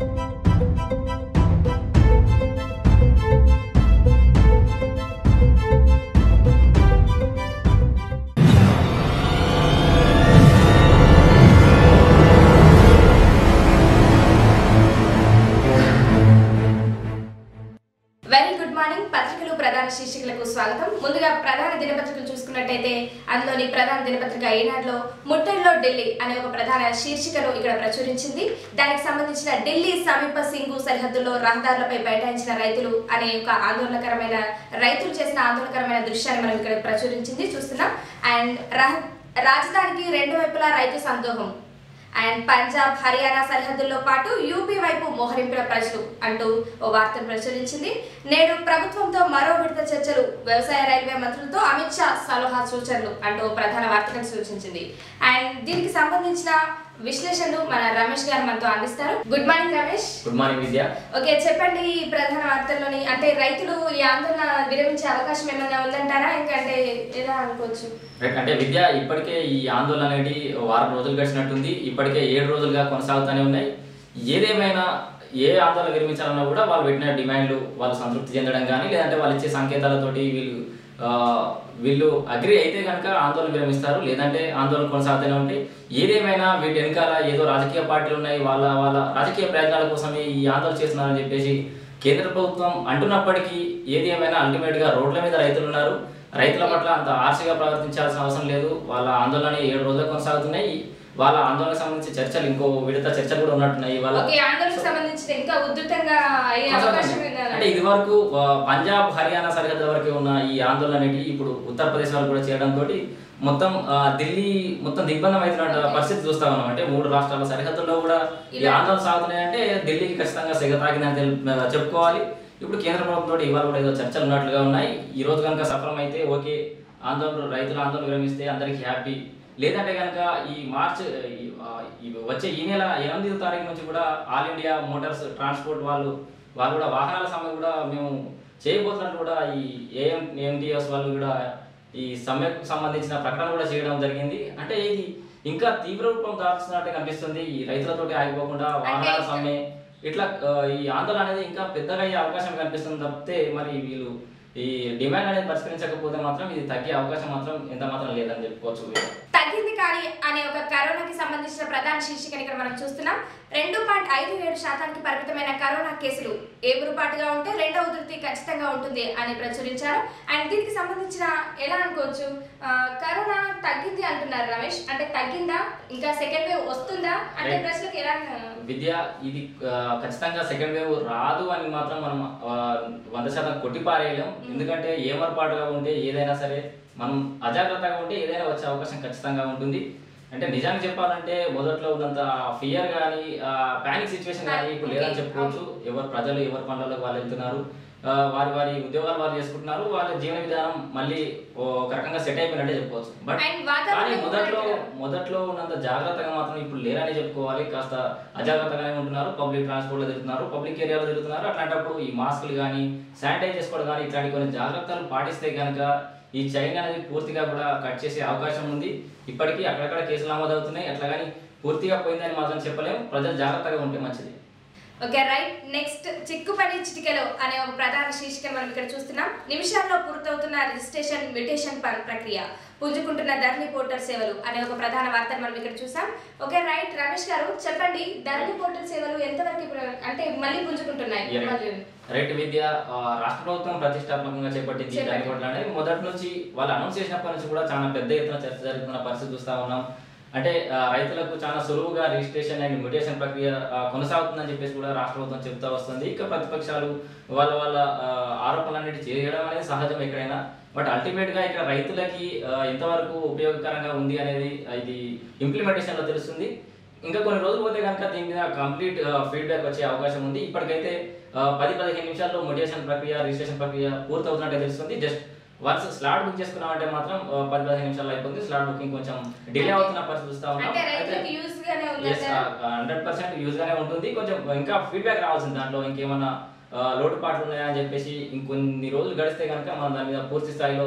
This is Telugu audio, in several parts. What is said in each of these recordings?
వెరీ గుడ్ మార్నింగ్ పత్రికలు ప్రధాన శీర్షికలకు స్వాగతం ముందుగా ప్రధాన దినపత్రికలు చూసుకున్నట్టయితే అందులోని ప్రధాన దినపత్రిక ఈనాడులో ముట్టడిలో ఢిల్లీ అనే ఒక ప్రధాన శీర్షికను ఇక్కడ ప్రచురించింది దానికి సంబంధించిన ఢిల్లీ సమీప సింగు సరిహద్దుల్లో రహదారులపై బైఠాయించిన రైతులు అనే ఒక ఆందోళనకరమైన రైతులు చేసిన ఆందోళనకరమైన దృశ్యాన్ని మనం ఇక్కడ ప్రచురించింది చూస్తున్నాం అండ్ రహ రాజధానికి రెండు వైపులా రైతు సందోహం అండ్ పంజాబ్ హర్యానా సరిహద్దుల్లో పాటు యూపీ వైపు మోహరింపుల ప్రజలు అంటూ ఓ వార్తను ప్రచురించింది నేడు ప్రభుత్వంతో మరో విడత చర్చలు వ్యవసాయ రైల్వే మంత్రులతో అమిత్ షా సలహా సూచనలు అంటూ ఓ ప్రధాన వార్తను సూచించింది అండ్ దీనికి సంబంధించిన విశ్లేషణలు మన రమేష్ గారు మనతో అందిస్తారు good morning Ramesh good morning Vidya okay చెప్పండి ఈ ప్రధాన వార్తల్లోని అంటే రైతులు ఈ ఆందోళన విరమించే అవకాశం ఏమైనా ఉందంటారా ఇంకంటే ఎలా అనుకోవచ్చు రైట్ అంటే విద్య ఇప్పటికే ఈ ఆందోళన అనేది వారం రోజులు గడిచినట్టుంది ఇప్పటికే ఏడు రోజులుగా కొనసాగుతూనే ఉన్నాయి ఏదేమైనా ఏ ఆందోళన విరమించాలన్నా కూడా వాళ్ళు పెట్టిన డిమాండ్లు వాళ్ళు సంతృప్తి చెందడం కానీ లేదంటే వాళ్ళు ఇచ్చే సంకేతాలతోటి వీళ్ళు ఆ, వీళ్ళు అగ్రి అయితే కనుక ఆందోళన విరమిస్తారు లేదంటే ఆందోళన కొనసాగుతూనే ఉంటాయి ఏదేమైనా వీటి వెనకాల ఏదో రాజకీయ పార్టీలు ఉన్నాయి వాళ్ళ వాళ్ళ రాజకీయ ప్రయత్నాల కోసమే ఈ ఆందోళన చేస్తున్నారని చెప్పేసి కేంద్ర ప్రభుత్వం అంటున్నప్పటికీ ఏది ఏమైనా అల్టిమేట్గా రోడ్ల మీద రైతులు ఉన్నారు రైతుల పట్ల అంత ఆర్షగా ప్రవర్తించాల్సిన అవసరం లేదు వాళ్ళ ఆందోళన ఏడు రోజులు కొనసాగుతున్నాయి వాళ్ళ ఆందోళనకు సంబంధించి చర్చలు ఇంకో విడత చర్చలు కూడా ఉన్నట్టున్నాయి వాళ్ళ ఓకే ఆందోళనకు సంబంధించిన ఇంకా ఉధృతంగా అయ్యే అవకాశం ఉందా అంటే ఇది వరకు ఆ, పంజాబ్ హర్యానా సరిహద్దు వరకు ఉన్న ఈ ఆందోళన అనేది ఇప్పుడు ఉత్తరప్రదేశ్ వరకు కూడా చేయడంతో మొత్తం ఆ, ఢిల్లీ మొత్తం దిగ్బంధం అవుతున్న పరిస్థితి చూస్తా ఉన్నాం అంటే మూడు రాష్ట్రాల సరిహద్దుల్లో కూడా ఈ ఇలా- ఆందోళన సాగుతున్నాయంటే ఢిల్లీకి ఖచ్చితంగా సెగ తాకిందని తెలు- చెప్పుకోవాలి ఇప్పుడు కేంద్ర ప్రభుత్వంతో ఇవాళ కూడా ఏదో చర్చలు ఉన్నట్లుగా ఉన్నాయి ఈ రోజు కనుక సఫలమైతే ఓకే ఆందోళన రైతుల ఆందోళన విరమిస్తే అందరికి హ్యాపీ లేదంటే కనుక ఈ మార్చ్ ఈ, ఆ, ఈ వచ్చే ఈ నెల ఎనిమిది తారీఖు నుంచి కూడా ఆల్ ఇండియా మోటార్స్ ట్రాన్స్పోర్ట్ వాళ్ళు వాళ్ళు కూడా వాహనాల సమ్మె కూడా మేము చేయబోతున్నట్టు కూడా ఈ ఏఎం ఎంటీఎస్ వాళ్ళు కూడా ఈ సమ్మెకు సంబంధించిన ప్రకటన కూడా చేయడం జరిగింది అంటే ఇది ఇంకా తీవ్ర రూపం దాల్చినట్టు కనిపిస్తుంది ఈ రైతులతోటి ఆగిపోకుండా వాహనాల అంటే- సమ్మె ఇట్లా ఆ, ఈ ఆందోళన అనేది ఇంకా పెద్దగా అయ్యే అవకాశం కనిపిస్తుంది తప్పితే మరి వీళ్ళు ఈ డిమాండ్ అనేది పరిష్కరించకపోతే మాత్రం ఇది తగ్గే అవకాశం మాత్రం ఎంత మాత్రం లేదని చెప్పుకోవచ్చు తగ్గింది కానీ అనే ఒక కరోనాకి సంబంధించిన ప్రధాన శీర్షికని ఇక్కడ మనం చూస్తున్నాం రెండు పాయింట్ ఐదు ఏడు శాతానికి పరిమితమైన కరోనా కేసులు ఏగురుపాటుగా ఉంటే రెండవ ఉధృతి ఖచ్చితంగా ఉంటుంది అని ప్రచురించారు అండ్ దీనికి సంబంధించిన ఎలా అనుకోవచ్చు ఆ, కరోనా తగ్గింది అంటున్నారు రమేష్ అంటే తగ్గిందా ఇంకా సెకండ్ వేవ్ వస్తుందా అంటే Right. ప్రశ్నలకు ఎలా విద్య ఇది ఆ, ఖచ్చితంగా సెకండ్ వేవ్ రాదు అని మాత్రం మనం ఆ, వంద శాతం కొట్టిపారేయలేం ఎందుకంటే ఏమరపాటుగా ఉంటే ఏదైనా సరే మనం అజాగ్రత్తగా ఉంటే ఏదైనా వచ్చే అవకాశం ఖచ్చితంగా ఉంటుంది అంటే నిజానికి చెప్పాలంటే మొదట్లో ఉన్నంత ఫియర్ కానీ పానిక్ సిచ్యువేషన్ కానీ ఇప్పుడు లేదని చెప్పుకోవచ్చు ఎవరు ప్రజలు ఎవరి పనులకు వాళ్ళు వెళ్తున్నారు ఆ, వారి వారి ఉద్యోగాలు వారు చేసుకుంటున్నారు వాళ్ళ జీవన విధానం మళ్ళీ ఒక రకంగా సెట్ అయిపోయినట్టే చెప్పుకోవచ్చు బట్ And వాతావరణం కానీ మొదట్లో కూడా మొదట్లో ఉన్నంత జాగ్రత్తగా మాత్రం ఇప్పుడు లేరని చెప్పుకోవాలి కాస్త అజాగ్రత్తగానే ఉంటున్నారు పబ్లిక్ ట్రాన్స్పోర్ట్ లో తిరుగుతున్నారు పబ్లిక్ ఏరియాలో తిరుగుతున్నారు అట్లాంటప్పుడు ఈ మాస్కులు కానీ శానిటైజ్ చేసుకోవడం కానీ ఇట్లాంటి కొన్ని జాగ్రత్తలు పాటిస్తే కనుక ఈ చైన్ అనేది పూర్తిగా కూడా కట్ చేసే అవకాశం ఉంది ఇప్పటికీ అక్కడక్కడ కేసులు నమోదవుతున్నాయి అట్లా కానీ పూర్తిగా పోయిందని మాత్రం చెప్పలేము ప్రజలు జాగ్రత్తగా ఉంటే మంచిది ఓకే రైట్ నెక్స్ట్ చిక్కుపడి చిటికెలో అనే ఒక ప్రధాన శీర్షిక మనం ఇక్కడ చూస్తున్నాం నిమిషాల్లో పూర్తవుతున్న రిజిస్ట్రేషన్ మ్యూటేషన్ ప- ప్రక్రియ పుంజుకుంటున్న ధరణి పోర్టల్ సేవలు అనే ఒక ప్రధాన వార్తను మనం ఇక్కడ చూసాం ఓకే రైట్ రమేష్ గారు చెప్పండి ధరణి పోర్టల్ సేవలు ఎంతవరకు ఇప్పుడు అంటే మళ్ళీ పుంజుకుంటున్నాయి Yeah, right. మళ్ళీ. రైట్ విద్య ఆ, రాష్ట్ర ప్రభుత్వం ప్రతిష్టాత్మకంగా చేపట్టింది ఈ చేపట్టింది. ధరణి అనేది మొదటి నుంచి వాళ్ళు అనౌన్స్ చేసినప్పటి నుంచి కూడా చాలా పెద్ద ఎత్తున చర్చ జరుగుతున్న పరిస్థితి చూస్తా ఉన్నాం అంటే ఆ, రైతులకు చాలా సులువుగా రిజిస్ట్రేషన్ అండ్ మ్యూటేషన్ ప్రక్రియ ఆ, కొనసాగుతుందని చెప్పేసి కూడా రాష్ట్ర ప్రభుత్వం చెప్తా వస్తుంది ఇక ప్రతిపక్షాలు వాళ్ళ వాళ్ళ ఆ, ఆరోపణలన్నిటి చేయడం అనేది సహజం ఎక్కడైనా బట్ అల్టిమేట్ గా ఇక్కడ రైతులకి ఆ, ఎంతవరకు ఉపయోగకరంగా ఉంది అనేది ఆ, ఇది ఇంప్లిమెంటేషన్ లో తెలుస్తుంది ఇంకా కొన్ని రోజులు పోతే కనుక దీని మీద కంప్లీట్ ఫీడ్బ్యాక్ వచ్చే అవకాశం ఉంది ఇప్పటికైతే ఆ, పది పదిహేను నిమిషాల్లో మొటివేషన్ ప్రక్రియ రిజిస్ట్రేషన్ ప్రక్రియ పూర్తవుతున్నట్టే తెలుస్తుంది జస్ట్ వన్స్ స్లాట్ బుక్ చేసుకున్నామంటే మాత్రం ఆ, పది పదిహేను నిమిషాలు అయిపోతుంది స్లాట్ బుకింగ్ కొంచెం డిలే అవుతున్న పరిస్థితి చూస్తా ఉన్నాం అంటే రైతులకు యూజ్ గానే ఉంది హండ్రెడ్ పర్సెంట్ యూజ్ గానే ఉంటుంది కొంచెం ఇంకా ఫీడ్బ్యాక్ రావాల్సింది దాంట్లో ఇంకేమన్నా ఆ, లోటుపాట్లు ఉన్నాయా అని చెప్పేసి ఇంకొన్ని రోజులు గడిస్తే కనుక మనం దాని మీద పూర్తి స్థాయిలో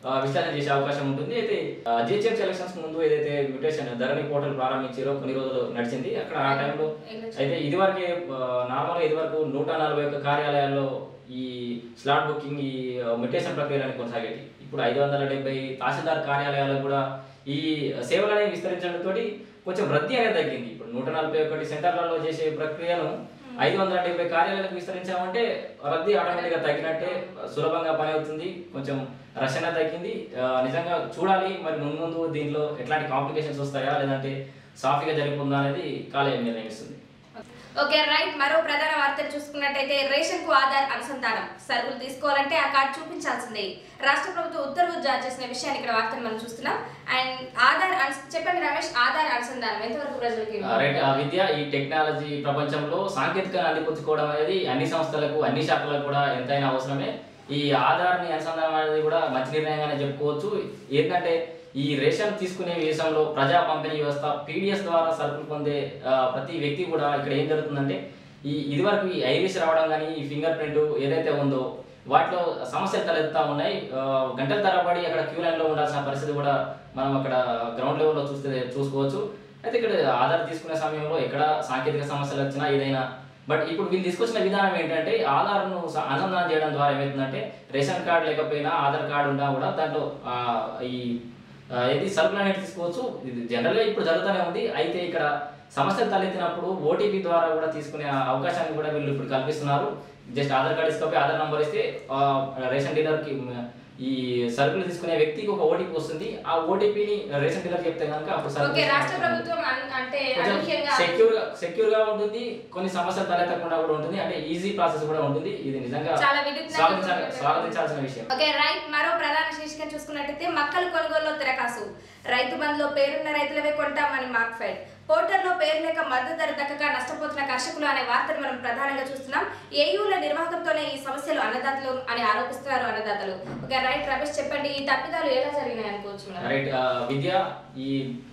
ఆ, విశ్లేషణ చేసే అవకాశం ఉంటుంది అయితే జిహెచ్ఎంసీ ఎలక్షన్స్ ముందు ఏదైతే మ్యూటేషన్ ధరణి పోర్టల్ ప్రారంభించారో కొన్ని రోజులు నడిచింది అక్కడ ఆ టైంలో అయితే ఇదివరకే నార్మల్గా ఇదివరకు నూట నలభై ఒక్క కార్యాలయాల్లో ఈ స్లాట్ బుకింగ్ ఈ మ్యూటేషన్ ప్రక్రియలను కొనసాగేది ఇప్పుడు ఐదు వందల డెబ్బై తహసీల్దార్ కార్యాలయాలకు కూడా ఈ సేవలు అనేవి విస్తరించడంతో కొంచెం రద్దీ అనేది తగ్గింది ఇప్పుడు నూట నలభై ఒకటి సెంటర్లలో చేసే ప్రక్రియను ఐదు వందల డెబ్బై కార్యాలయాలకు విస్తరించామంటే రద్దీ ఆటోమేటిక్గా తగ్గినట్టే సులభంగా పని అవుతుంది కొంచెం రష్ అనేది తగ్గింది ఆ, నిజంగా చూడాలి మరి ముందు ముందు దీంట్లో ఎట్లాంటి కాంప్లికేషన్స్ వస్తాయా లేదంటే సాఫీగా జరిగిపోతుందా అనేది కాలేయం నిర్ణయిస్తుంది ఓకే రైట్ మరో ప్రధాన వార్తలు చూసుకున్నట్టయితే రేషన్ కు ఆధార్ అనుసంధానం సరుకులు తీసుకోవాలంటే ఆ కార్డు చూపించాల్సిందే రాష్ట్ర ప్రభుత్వం ఉత్తర్వులు జారీ చేసిన విషయాన్ని ఇక్కడ వార్తలు మనం చూస్తున్నాం అండ్ ఆధార్ అను- చెప్పండి రమేష్ ఆధార్ అనుసంధానం ఎంతవరకు ప్రజలకి ఆ, రైట్ ఆ విద్య ఈ టెక్నాలజీ ప్రపంచంలో సాంకేతికంగా అందిపుచ్చుకోవడం అనేది అన్ని సంస్థలకు అన్ని శాఖలకు కూడా ఎంతైనా అవసరమే ఈ ఆధార్ని అనుసంధానం అనేది కూడా మంచి నిర్ణయంగానే చెప్పుకోవచ్చు ఏంటంటే ఈ రేషన్ తీసుకునే విషయంలో ప్రజా పంపిణీ వ్యవస్థ పీడిఎస్ ద్వారా సరుకులు పొందే ఆ, ప్రతి వ్యక్తి కూడా ఇక్కడ ఏం జరుగుతుందంటే ఈ ఇదివరకు ఈ ఐరిస్ రావడం కానీ ఈ ఫింగర్ ప్రింట్ ఏదైతే ఉందో వాటిలో సమస్యలు తలెత్తుతా ఉన్నాయి ఆ, గంటల తరబడి అక్కడ క్యూ లైన్లో ఉండాల్సిన పరిస్థితి కూడా మనం అక్కడ గ్రౌండ్ లెవెల్లో చూస్తే చూసుకోవచ్చు అయితే ఇక్కడ ఆధార్ తీసుకునే సమయంలో ఎక్కడ సాంకేతిక సమస్యలు వచ్చినా ఏదైనా బట్ ఇప్పుడు వీళ్ళు తీసుకొచ్చిన విధానం ఏంటంటే ఆధార్ను స- అనుసంధానం చేయడం ద్వారా ఏమవుతుందంటే రేషన్ కార్డు లేకపోయినా ఆధార్ కార్డు ఉన్నా కూడా దాంట్లో ఆ, ఈ ఆ, ఏది సరుకులు అనేది తీసుకోవచ్చు ఇది జనరల్గా ఇప్పుడు జరుగుతూనే ఉంది అయితే ఇక్కడ సమస్యలు తలెత్తినప్పుడు ఓటీపీ ద్వారా కూడా తీసుకునే అవకాశాన్ని కూడా వీళ్ళు ఇప్పుడు కల్పిస్తున్నారు జస్ట్ ఆధార్ కార్డు ఇసుకపోయి ఆధార్ నంబర్ ఇస్తే ఆ, రేషన్ డీలర్కి మ్, ఈ సరుకులు తీసుకునే వ్యక్తికి ఒక ఓటీపీ వస్తుంది ఆ ఓటీపీని రేషన్ డీలర్ చెప్తే కనుక అప్పుడు ఓకే సరుకులు రాష్ట్ర ప్రభుత్వం అన్- అంటే అనూహ్యంగా సెక్యూర్ గా సెక్యూర్ గా ఉంటుంది కొన్ని సమస్యలు తలెత్తకుండా కూడా ఉంటుంది అంటే ఈజీ ప్రాసెస్ కూడా ఉంటుంది ఇది నిజంగా చాలా వినూత్నంగా స్వాగతించాలి ఉంటుంది. స్వాగతించాల్సిన విషయం ఓకే రైట్ మరో ప్రధాన శీర్షిక చూసుకున్నట్టయితే మక్కలు కొనుగోలులో తిరకాసు రైతు బంధులో పేరున్న రైతులవే కొంటామని మార్క్ ఫెడ్ పోర్టల్లో పేరు లేక మద్దతు ధర దక్కక నష్టపోతున్న కర్షకులు అనే వార్తను మనం ప్రధానంగా చూస్తున్నాం ఏయూల నిర్వాహకంతోనే ఈ సమస్యలు అన్నదాతలు అని ఆరోపిస్తున్నారు అన్నదాతలు ఓకే రైట్ రమేష్ చెప్పండి ఈ తప్పిదాలు ఎలా జరిగినాయి అనుకోవచ్చు మనం రైట్ ఆ, విద్య ఈ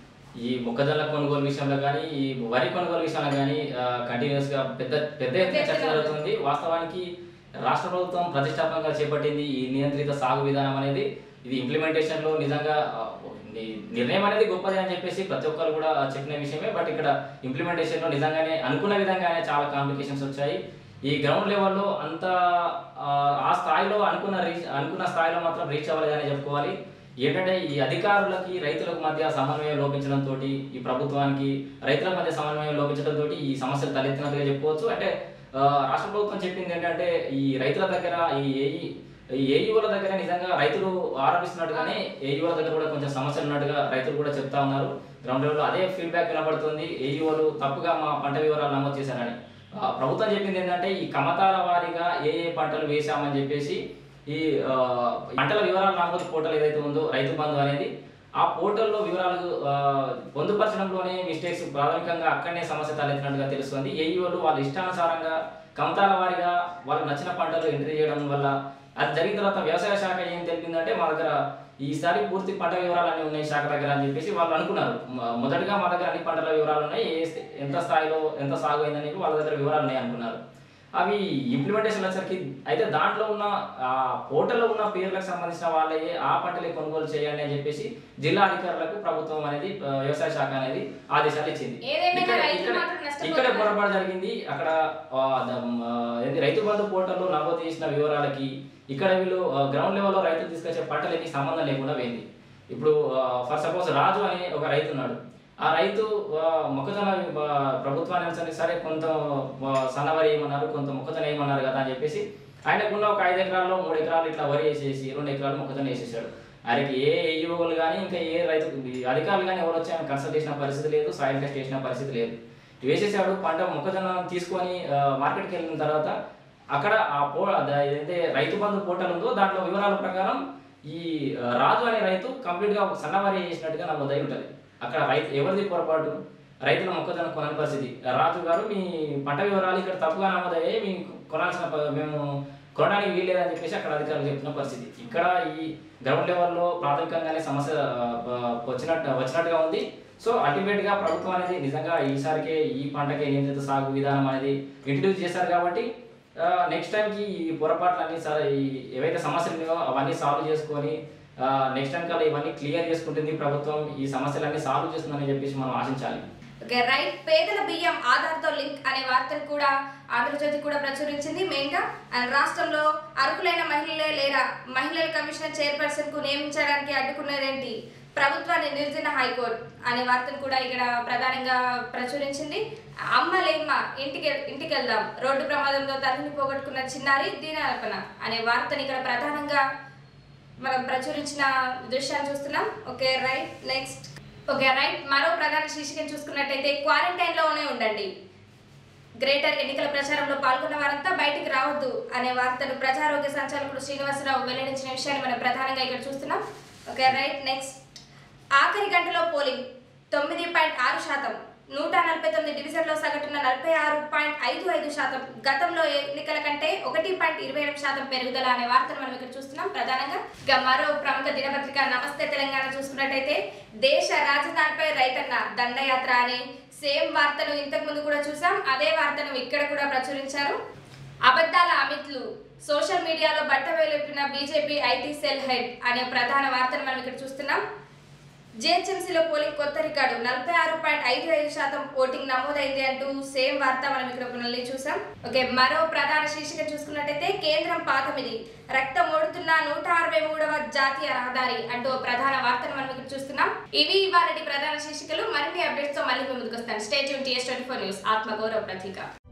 ఈ మొక్కజొన్న కొనుగోలు విషయంలో కానీ ఈ వరి కొనుగోలు విషయంలో కానీ కంటిన్యూస్ గా పెద్ద పెద్ద ఎత్తున చర్చ జరుగుతుంది వాస్తవానికి రాష్ట్ర ప్రభుత్వం ప్రతిష్టాత్మకంగా చేపట్టింది ఈ నియంత్రిత సాగు విధానం అనేది ఇది ఇంప్లిమెంటేషన్ లో నిజంగా ఆ, ని- నిర్ణయం అనేది గొప్పది అని చెప్పేసి ప్రతి ఒక్కరు కూడా చెప్పిన విషయమే బట్ ఇక్కడ ఇంప్లిమెంటేషన్ లో నిజంగానే అనుకున్న విధంగానే చాలా కాంప్లికేషన్స్ వచ్చాయి ఈ గ్రౌండ్ లెవెల్లో అంత ఆ, ఆ స్థాయిలో అనుకున్న రీచ్ అనుకున్న స్థాయిలో మాత్రం రీచ్ అవ్వలేదని చెప్పుకోవాలి ఏంటంటే ఈ అధికారులకి రైతులకు మధ్య సమన్వయం లోపించడంతో ఈ ప్రభుత్వానికి రైతుల మధ్య సమన్వయం లోపించడంతో ఈ సమస్యలు తలెత్తినట్టుగా చెప్పుకోవచ్చు అంటే ఆ, రాష్ట్ర ప్రభుత్వం చెప్పింది ఏంటంటే ఈ రైతుల దగ్గర ఈ ఏఈ ఈ ఏఈఓల దగ్గర నిజంగా రైతులు ఆరోపిస్తున్నట్టుగానే ఏఈఓల దగ్గర కూడా కొంచెం సమస్యలు ఉన్నట్టుగా రైతులు కూడా చెప్తా ఉన్నారు గ్రౌండ్ లెవెల్లో అదే ఫీడ్బ్యాక్ వినబడుతుంది ఏఈఓలు తప్పుగా మా పంట వివరాలు నమోదు చేశారని ఆ, ప్రభుత్వం చెప్పింది ఏంటంటే ఈ కమతాల వారీగా ఏ ఏ పంటలు వేశామని చెప్పేసి ఈ ఆ, పంటల వివరాలు నమోదు పోర్టల్ ఏదైతే ఉందో రైతు బంధు అనేది ఆ పోర్టల్లో వివరాలు ఆ, పొందుపరచడంలోనే మిస్టేక్స్ ప్రాథమికంగా అక్కడనే సమస్య తలెత్తినట్టుగా తెలుస్తుంది ఏఈఓలు వాళ్ళ ఇష్టానుసారంగా కమతాల వారీగా వాళ్ళకి నచ్చిన పంటలు ఎంట్రీ చేయడం వల్ల అది జరిగిన తర్వాత వ్యవసాయ శాఖ ఏం తెలిపిందంటే మా దగ్గర ఈసారి పూర్తి పంట వివరాలు అన్నీ ఉన్నాయి శాఖ దగ్గర అని చెప్పేసి వాళ్ళు అనుకున్నారు మ- మొదటగా మా దగ్గర అన్ని పంటల వివరాలు ఉన్నాయి ఏ స్థి- ఎంత స్థాయిలో ఎంత సాగు అయిందని వాళ్ళ దగ్గర వివరాలు ఉన్నాయి అనుకున్నారు అవి ఇంప్లిమెంటేషన్ వచ్చరికి అయితే దాంట్లో ఉన్న ఆ పోర్టల్లో ఉన్న పేర్లకు సంబంధించిన వాళ్ళే ఆ పంటలే కొనుగోలు చేయండి అని చెప్పేసి జిల్లా అధికారులకు ప్రభుత్వం అనేది ఆ, వ్యవసాయ శాఖ అనేది ఆదేశాలు ఇచ్చింది ఏదేమైనా ఇక్కడ- రైతులు ఇక్కడ- మాత్రం నష్టపోతున్నారు. ఇక్కడే పొరపాటు జరిగింది అక్కడ ఆ, ద- ఆ, ఏంది రైతు బంధు పోర్టల్లో నమోదు చేసిన వివరాలకి ఇక్కడ వీళ్ళు గ్రౌండ్ లెవెల్లో రైతులు తీసుకొచ్చే పంటలకి సంబంధం లేకుండా పోయింది ఇప్పుడు ఫర్ సపోజ్ రాజు అనే ఒక రైతు ఉన్నాడు ఆ రైతు ఆ, మొక్కజొన్న ఆ, ప్రభుత్వాన్ని అనుసరించి సరే కొంత ఆ, సన్నవరి ఏమన్నారు కొంత మొక్కజొన్న ఏమన్నారు కదా అని చెప్పేసి ఆయనకున్న ఒక ఐదు ఎకరాల్లో మూడు ఎకరాలు ఇట్లా వరి వేసేసి రెండు ఎకరాలు మొక్కజొన్న వేసేసాడు ఆయనకి ఏ ఏఈఓలు కానీ ఇంకా ఏ రైతు ఈ అధికారులు కానీ ఎవరు వచ్చి ఆయన కన్సల్ట్ చేసిన పరిస్థితి లేదు సాయిల్ టెస్ట్ చేసిన పరిస్థితి లేదు వేసేసాడు పంట మొక్కజొన్న తీసుకొని ఆ, మార్కెట్కి వెళ్ళిన తర్వాత అక్కడ ఆ పో ద- ఏదైతే రైతు బంధు పోర్టల్ ఉందో దాంట్లో వివరాల ప్రకారం ఈ ఆ, రాజు అనే రైతు కంప్లీట్గా ఒక సన్నవారి చేసినట్టుగా నమోదై ఉంటుంది అక్కడ రైతు ఎవరిది పొరపాటు రైతుల మొక్కజొన్న కొనని పరిస్థితి రాజు గారు మీ పంట వివరాలు ఇక్కడ తప్పుగా నమోదయ్యాయి మీ కొనాల్సిన ప- మేము కొనడానికి వీల్లేదని చెప్పేసి అక్కడ అధికారులు చెప్తున్న పరిస్థితి ఇక్కడ ఈ గ్రౌండ్ లెవెల్లో ప్రాథమికంగానే సమస్య ఆ, ఆ, వచ్చినట్టు వచ్చినట్టుగా ఉంది సో అల్టిమేట్ గా ప్రభుత్వం అనేది నిజంగా ఈసారికే ఈ పంటకే నియంత్రిత సాగు విధానం అనేది ఇంట్రడ్యూస్ చేశారు కాబట్టి నెక్స్ట్ టైంకి ఈ పొరపాట్లు అన్ని సరే ఈ ఏవైతే సమస్యలు ఉన్నాయో అవన్నీ సాల్వ్ చేసుకొని నెక్స్ట్ అంకాల ఇవన్నీ క్లియర్ చేసుకుంటుంది ప్రభుత్వం ఈ సమస్యలన్నీ సాల్వ్ చేస్తుందని చెప్పేసి మనం ఆశించాలి ఓకే రైట్ పేదల బియ్యం ఆధార్తో లింక్ అనే వార్తను కూడా ఆంధ్రజ్యోతి కూడా ప్రచురించింది మెయిన్గా అండ్ రాష్ట్రంలో అర్హులైన మహిళలే లేరా మహిళల కమిషనర్ చైర్పర్సన్ కు నియమించడానికి అడ్డుకున్నదేంటి ప్రభుత్వాన్ని నిర్దిన హైకోర్టు అనే వార్తను కూడా ఇక్కడ ప్రధానంగా ప్రచురించింది అమ్మ లేమ్మ ఇంటికి ఇంటికి వెళ్దాం రోడ్డు ప్రమాదంలో తల్లిని పోగొట్టుకున్న చిన్నారి దీనాలపన అనే వార్తని ఇక్కడ ప్రధానంగా మనం ప్రచురించిన దృశ్యాన్ని చూస్తున్నాం okay right next okay right మరో ప్రధాన శీర్షికను చూసుకున్నట్టయితే క్వారంటైన్ లోనే ఉండండి గ్రేటర్ ఎన్నికల ప్రచారంలో పాల్గొన్న వారంతా బయటికి రావద్దు అనే వార్తను ప్రజారోగ్య సంచాలకుడు శ్రీనివాసరావు వెల్లడించిన విషయాన్ని మనం ప్రధానంగా ఇక్కడ చూస్తున్నాం ఓకే రైట్ నెక్స్ట్ ఆఖరి గంటలో పోలింగ్ తొమ్మిది పాయింట్ ఆరు శాతం నూట నలభై తొమ్మిది డివిజన్లో సగటున నలభై ఆరు పాయింట్ ఐదు ఐదు శాతం గతంలో ఎన్నికల కంటే ఒకటి పాయింట్ ఇరవై ఎనిమిది శాతం పెరుగుదల అనే వార్తను మనం ఇక్కడ చూస్తున్నాం ప్రధానంగా ఇక మరో ప్రముఖ దినపత్రిక నమస్తే తెలంగాణ చూసుకున్నట్టయితే దేశ రాజధానిపై రైతన్న దండయాత్ర అనే సేమ్ వార్తను ఇంతకు ముందు కూడా చూసాం అదే వార్తను ఇక్కడ కూడా ప్రచురించారు అబద్ధాల అమిత్లు సోషల్ మీడియాలో బట్ట వేలెప్పిన బీజేపీ ఐటీ సెల్ హెడ్ అనే ప్రధాన వార్తను మనం ఇక్కడ చూస్తున్నాం జిహెచ్ఎంసీలో పోలింగ్ కొత్త రికార్డు నలభై ఆరు పాయింట్ ఐదు ఐదు శాతం ఓటింగ్ నమోదైంది అంటూ సేమ్ వార్త మనం ఇక్కడ మళ్ళీ చూసాం ఓకే మరో ప్రధాన శీర్షిక చూసుకున్నట్టయితే కేంద్రం పాతమిది రక్తం ఓడుతున్న నూట అరవై మూడవ జాతీయ రహదారి అంటూ ఓ ప్రధాన వార్తను మనం ఇక్కడ చూస్తున్నాం ఇవి ఇవాళ ప్రధాన శీర్షికలు మరిన్ని అప్డేట్స్ తో మళ్ళీ మీ ముందుకు వస్తాను state TS twenty four news ఆత్మగౌరవ ప్రతీక